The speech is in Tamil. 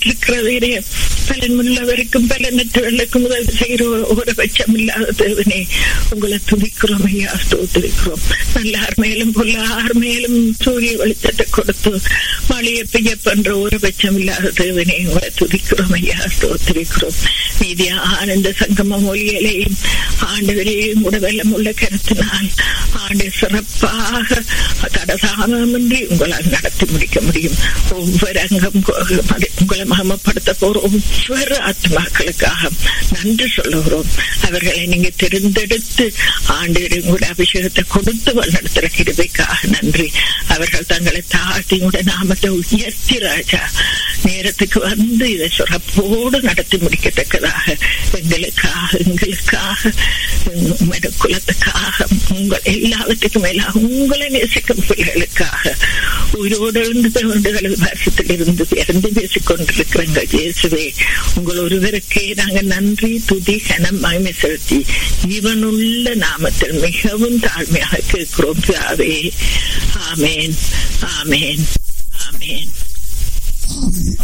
இருக்கிறவரே பலன் உள்ளவருக்கும் பலனற்றவர்களுக்கும் உதவி செய்கிற ஒரு பட்சம் இல்லாத தேவனே உங்களை துதிக்கிறோம் ஐயா ஸ்தோத்திரிக்கிறோம் நல்லார் மேலும் பொல்லார் மேலும் சூரிய வெளிச்சத்தை கொடுத்து மழையை பெய்ய பண்ற ஒரு பட்சம் இல்லாத தேவனே உங்களை துதிக்கிறோம் ஐயா ஸ்தோத்திரிக்கிறோம் மீதியா ஆனந்த சங்கம மொழிகளையும் ஆண்டவரையும் கூட வெள்ளம் உள்ள கருத்தினால் ஆண்டு சிறப்பாக தடசாமின்றி உங்களால் நடத்தி முடிக்க முடியும் ஒவ்வொரு அங்கம் உங்களை மகமப்படுத்த போற ஒவ்வொரு ஆத்மாக்களுக்காக நன்றி சொல்லுகிறோம் அவர்களை நீங்க தெரிந்தெடுத்து ஆண்டு கூட அபிஷேகத்தை கொடுத்து வழிநடத்துற கிருபைக்காக நன்றி அவர்கள் தங்களை தாழ்த்தி உடைய நாமத்தை உயர்த்தி ராஜா நேரத்துக்கு வந்து இதை சிறப்போடு நடத்தி முடிக்கத்தக்கதாக எங்களுக்காக எங்களுக்காக குலத்துக்காக உங்கள் எல்லாவற்றுக்கும் மேலாக உங்களை நேசிக்கும் பிள்ளைகளுக்காக உயிரோடு இருந்து வருஷத்தில் இருந்து இறந்து பேசிக் கொண்டிருக்கிறங்க இயேசுவே உங்கள் ஒருவருக்கே நாங்கள் நன்றி துதி கனம் மகிமை செலுத்தி ஜீவனுள்ள நாமத்தில் மிகவும் தாழ்மையாக கேட்கிறோம் சாவே ஆமேன் ஆமேன் ஆமேன்